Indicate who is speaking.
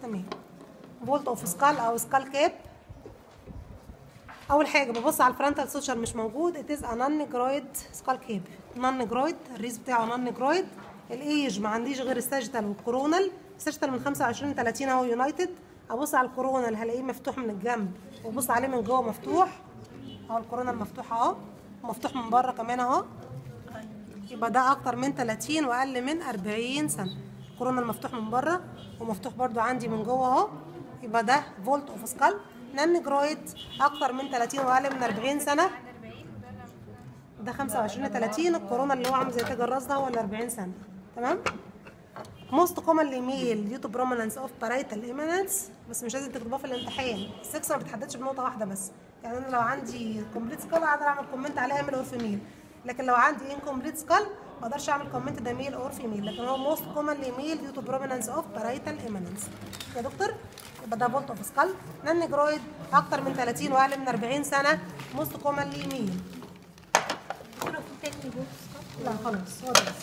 Speaker 1: تمام فولت اوف سكال او سكال كاب اول حاجه ببص على الفرونتال سوشر مش موجود اتز نون نيجرويد سكال كاب نون نيجرويد الريز بتاعه نون نيجرويد الايج ما عنديش غير الساجيتال والكورونال الساجيتال من 25 ل 30 اهو يونايتد ابص على الكورونال هلاقيه مفتوح من الجنب وابص عليه من جوه مفتوح اهو الكورونال مفتوح اهو مفتوح من بره كمان اهو يبقى ده اكتر من 30 واقل من 40 سنه الكورونا المفتوح من بره ومفتوح برضو عندي من جوه اهو يبقى ده فولت اوف سكال نان جرويد اكتر من 30 واقل من 40 سنه ده 25 ل 30 الكورونا اللي هو عامل زي تاج الراس ده هو ال 40 سنه تمام موست كومنلي ميل ديو تو بروميننس اوف بارايتال ايميننس بس مش لازم تكتبوها في الامتحان السكس ما بتحددش بنقطه واحده بس يعني انا لو عندي كومبليت سكال اقدر اعمل كومنت عليها ميل اور فيميل لكن لو عندي انكومبليت سكال ما اقدرش اعمل كومنت ده ميل اور فيميل لكن هو موست كومنلي ميل ديو تو بروميننس اوف بارايتال ايميننس يا دكتور يبقى ده فولت اوف سكال نان نيجرويد اكتر من 30 واقل من 40 سنه موست كومنلي ميل
Speaker 2: دكتور في تاني بوكس
Speaker 1: لا خلاص هو ده بس